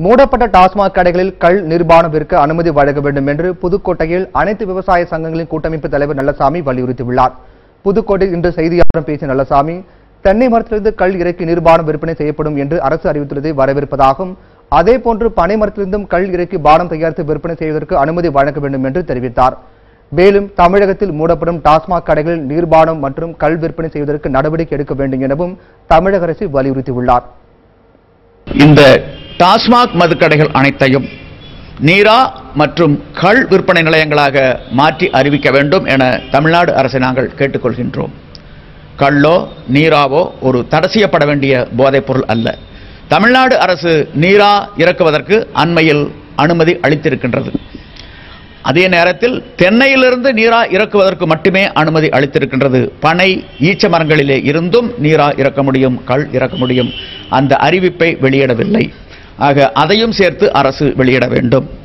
மூடப்பட்ட டாஸ்மாக் கடைகளில் கள் நிர்மாணம் விற்க அனுமதி வழங்க வேண்டும் என்று புதுக்கோட்டையில் அனைத்து விவசாய சங்கங்களின் கூட்டமைப்பு தலைவர் நல்லசாமி வலியுறுத்தியுள்ளார் புதுக்கோட்டையில் இன்று செய்தியாளர்களிடம் பேசிய நல்லசாமி தென்னை மரத்திலிருந்து கள் இறக்கி நிர்மாணம் விற்பனை செய்யப்படும் என்று அரசு அறிவித்துள்ளதை வரவேற்பதாகவும் அதேபோன்று பனை மரத்திலிருந்தும் கள் இறக்கி பானம் தயாரித்து விற்பனை செய்வதற்கு அனுமதி வழங்க வேண்டும் என்று தெரிவித்தார் மேலும் தமிழகத்தில் மூடப்படும் டாஸ்மாக் கடைகளில் நீர்பானம் மற்றும் கள் விற்பனை செய்வதற்கு நடவடிக்கை எடுக்க வேண்டும் எனவும் தமிழக அரசு வலியுறுத்தியுள்ளார் இந்த டாஸ்மாக் மதுக்கடைகள் அனைத்தையும் நீரா மற்றும் கள் விற்பனை நிலையங்களாக மாற்றி அறிவிக்க வேண்டும் என தமிழ்நாடு அரசை நாங்கள் கேட்டுக்கொள்கின்றோம் கள்ளோ நீராவோ ஒரு தடை செய்யப்பட வேண்டிய போதைப் பொருள் அல்ல தமிழ்நாடு அரசு நீரா இறக்குவதற்கு அண்மையில் அனுமதி அளித்திருக்கின்றது அதே நேரத்தில் தென்னையிலிருந்து நீரா இறக்குவதற்கு மட்டுமே அனுமதி அளித்திருக்கின்றது பனை ஈச்ச மரங்களிலே இருந்தும் நீரா இறக்க முடியும் கள் இறக்க முடியும் அந்த அறிவிப்பை வெளியிடவில்லை ஆக அதையும் சேர்த்து அரசு வெளியிட வேண்டும்